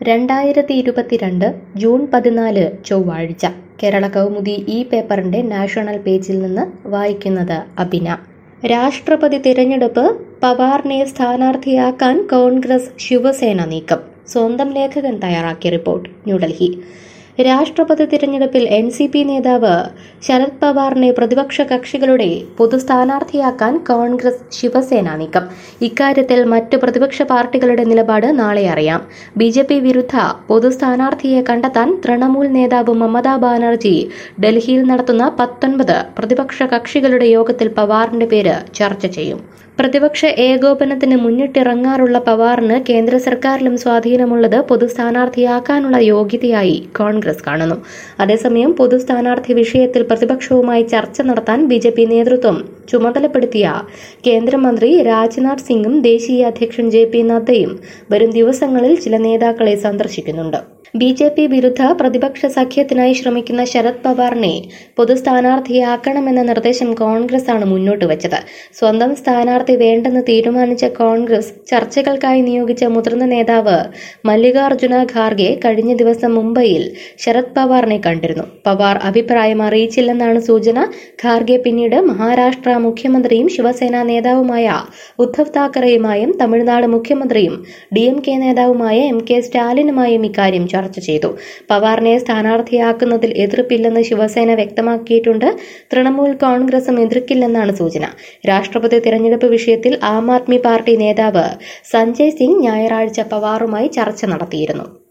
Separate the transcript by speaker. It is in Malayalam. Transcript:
Speaker 1: രണ്ടായിരത്തി ഇരുപത്തിരണ്ട് ജൂൺ പതിനാല് ചൊവ്വാഴ്ച കേരള കൗമുദി ഈ പേപ്പറിന്റെ നാഷണൽ പേജിൽ നിന്ന് വായിക്കുന്നത് അബിന രാഷ്ട്രപതി തിരഞ്ഞെടുപ്പ് പവാറിനെ സ്ഥാനാർത്ഥിയാക്കാൻ കോൺഗ്രസ് ശിവസേന നീക്കം സ്വന്തം ലേഖകൻ തയ്യാറാക്കിയ റിപ്പോർട്ട് ന്യൂഡൽഹി രാഷ്ട്രപതി തിരഞ്ഞെടുപ്പിൽ എൻ സി പി നേതാവ് ശരത് പവാറിനെ പ്രതിപക്ഷ കക്ഷികളുടെ പൊതു സ്ഥാനാർത്ഥിയാക്കാൻ കോൺഗ്രസ് ശിവസേന നീക്കം ഇക്കാര്യത്തിൽ മറ്റ് പ്രതിപക്ഷ പാർട്ടികളുടെ നിലപാട് നാളെ അറിയാം ബി ജെ പി വിരുദ്ധ പൊതു സ്ഥാനാർത്ഥിയെ കണ്ടെത്താൻ തൃണമൂൽ നേതാവ് മമതാ ബാനർജി ഡൽഹിയിൽ നടത്തുന്ന പത്തൊൻപത് പ്രതിപക്ഷ കക്ഷികളുടെ യോഗത്തിൽ പവാറിന്റെ പേര് ചർച്ച ചെയ്യും പ്രതിപക്ഷ ഏകോപനത്തിന് മുന്നിട്ടിറങ്ങാറുള്ള പവാറിന് കേന്ദ്ര സർക്കാരിലും സ്വാധീനമുള്ളത് പൊതു സ്ഥാനാർത്ഥിയാക്കാനുള്ള യോഗ്യതയായി കോൺഗ്രസ് കാണുന്നു അതേസമയം പൊതു സ്ഥാനാർത്ഥി വിഷയത്തിൽ പ്രതിപക്ഷവുമായി ചർച്ച നടത്താൻ ബി ജെ പി നേതൃത്വം ചുമതലപ്പെടുത്തിയ കേന്ദ്രമന്ത്രി രാജ്നാഥ് സിംഗും ദേശീയ അധ്യക്ഷൻ ജെ പി നദ്ദയും വരും ദിവസങ്ങളിൽ ചില നേതാക്കളെ സന്ദർശിക്കുന്നുണ്ട് ബി ജെ പി വിരുദ്ധ പ്രതിപക്ഷ സഖ്യത്തിനായി ശ്രമിക്കുന്ന ശരത് പവാറിനെ പൊതു സ്ഥാനാർത്ഥിയാക്കണമെന്ന നിർദ്ദേശം കോൺഗ്രസ് ആണ് മുന്നോട്ട് വച്ചത് സ്വന്തം സ്ഥാനാർത്ഥി വേണ്ടെന്ന് തീരുമാനിച്ച കോൺഗ്രസ് ചർച്ചകൾക്കായി നിയോഗിച്ച മുതിർന്ന നേതാവ് മല്ലികാർജുന ഖാർഗെ കഴിഞ്ഞ ദിവസം മുംബൈയിൽ ശരത് പവാറിനെ കണ്ടിരുന്നു പവാർ അഭിപ്രായം അറിയിച്ചില്ലെന്നാണ് സൂചന ഖാർഗെ പിന്നീട് മഹാരാഷ്ട്ര മുഖ്യമന്ത്രിയും ശിവസേന നേതാവുമായ ഉദ്ധവ് താക്കറെയുമായും തമിഴ്നാട് മുഖ്യമന്ത്രിയും ഡി എം കെ നേതാവുമായ എം കെ സ്റ്റാലിനുമായും ഇക്കാര്യം ചർച്ച ചെയ്തു പവാറിനെ സ്ഥാനാർത്ഥിയാക്കുന്നതിൽ എതിർപ്പില്ലെന്ന് ശിവസേന വ്യക്തമാക്കിയിട്ടുണ്ട് തൃണമൂൽ കോൺഗ്രസും എതിർക്കില്ലെന്നാണ് സൂചന രാഷ്ട്രപതി തിരഞ്ഞെടുപ്പ് വിഷയത്തിൽ ആം ആദ്മി പാർട്ടി നേതാവ് സഞ്ജയ് സിംഗ് ഞായറാഴ്ച പവാറുമായി ചർച്ച നടത്തിയിരുന്നു